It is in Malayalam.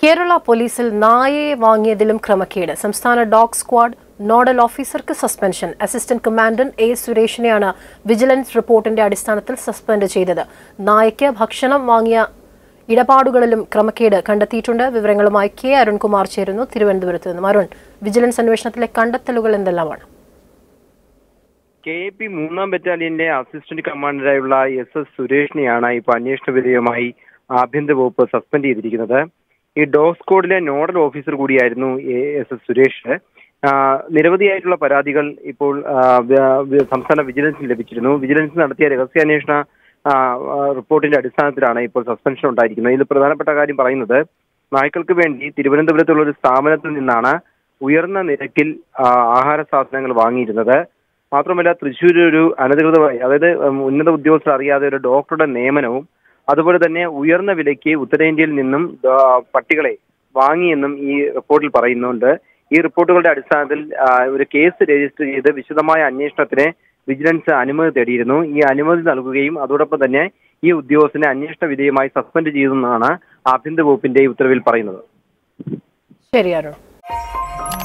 കേരള പോലീസിൽ നായയെ വാങ്ങിയതിലും ക്രമക്കേട് സംസ്ഥാന ഡോഗ് സ്ക്വാഡ് നോഡൽ ഓഫീസർക്ക് സസ്പെൻഷൻ അസിസ്റ്റന്റ് കമാൻഡന്റ് എ സുരേഷിനെയാണ് വിജിലൻസ് റിപ്പോർട്ടിന്റെ അടിസ്ഥാനത്തിൽ സസ്പെൻഡ് ചെയ്തത് നായയ്ക്ക് ഭക്ഷണം വാങ്ങിയ ഇടപാടുകളിലും ക്രമക്കേട് കണ്ടെത്തിയിട്ടുണ്ട് വിവരങ്ങളുമായി കെ അരുൺകുമാർ ചേരുന്നു തിരുവനന്തപുരത്ത് നിന്നും അരുൺ വിജിലൻസ് അന്വേഷണത്തിലെ കണ്ടെത്തലുകൾ എന്തെല്ലാമാണ് കെ എ പി മൂന്നാം ബറ്റാലിയന്റെ അസിസ്റ്റന്റ് കമാൻഡറായുള്ള എസ് എസ് സുരേഷിനെയാണ് ഇപ്പോൾ അന്വേഷണ വിധേയമായി ആഭ്യന്തര വകുപ്പ് സസ്പെൻഡ് ചെയ്തിരിക്കുന്നത് ഈ ഡോഗ് സ്ക്വാഡിലെ നോഡൽ ഓഫീസർ കൂടിയായിരുന്നു എസ് എസ് സുരേഷ് ആ, നിരവധിയായിട്ടുള്ള പരാതികൾ ഇപ്പോൾ ആ, വ്യ- വ്യ- സംസ്ഥാന വിജിലൻസിന് ലഭിച്ചിരുന്നു വിജിലൻസ് നടത്തിയ രഹസ്യാന്വേഷണ ആ, ആ, റിപ്പോർട്ടിന്റെ അടിസ്ഥാനത്തിലാണ് ഇപ്പോൾ സസ്പെൻഷൻ ഉണ്ടായിരിക്കുന്നത് ഇതിൽ പ്രധാനപ്പെട്ട കാര്യം പറയുന്നത് നായ്ക്കൾക്ക് വേണ്ടി തിരുവനന്തപുരത്തുള്ള ഒരു സ്ഥാപനത്തിൽ നിന്നാണ് ഉയർന്ന നിരക്കിൽ ആ, ആഹാര സാധനങ്ങൾ വാങ്ങിയിരുന്നത് മാത്രമല്ല തൃശ്ശൂർ ഒരു അനധികൃതമായി അതായത് ഉം, ഉന്നത ഉദ്യോഗസ്ഥർ അറിയാതെ ഒരു ഡോക്ടറുടെ നിയമനവും അതുപോലെ തന്നെ ഉയർന്ന വിലയ്ക്ക് ഉത്തരേന്ത്യയിൽ നിന്നും ആ, പട്ടികളെ വാങ്ങിയെന്നും ഈ റിപ്പോർട്ടിൽ പറയുന്നുണ്ട് ഈ റിപ്പോർട്ടുകളുടെ അടിസ്ഥാനത്തിൽ ആ, ഒരു കേസ് രജിസ്റ്റർ ചെയ്ത് വിശദമായ അന്വേഷണത്തിന് വിജിലൻസ് അനുമതി തേടിയിരുന്നു ഈ അനുമതി നൽകുകയും അതോടൊപ്പം തന്നെ ഈ ഉദ്യോഗസ്ഥനെ അന്വേഷണ വിധേയമായി സസ്പെൻഡ് ചെയ്തെന്നാണ് ആഭ്യന്തര വകുപ്പിന്റെ ഈ ഉത്തരവിൽ പറയുന്നത് ശരി അരുൺ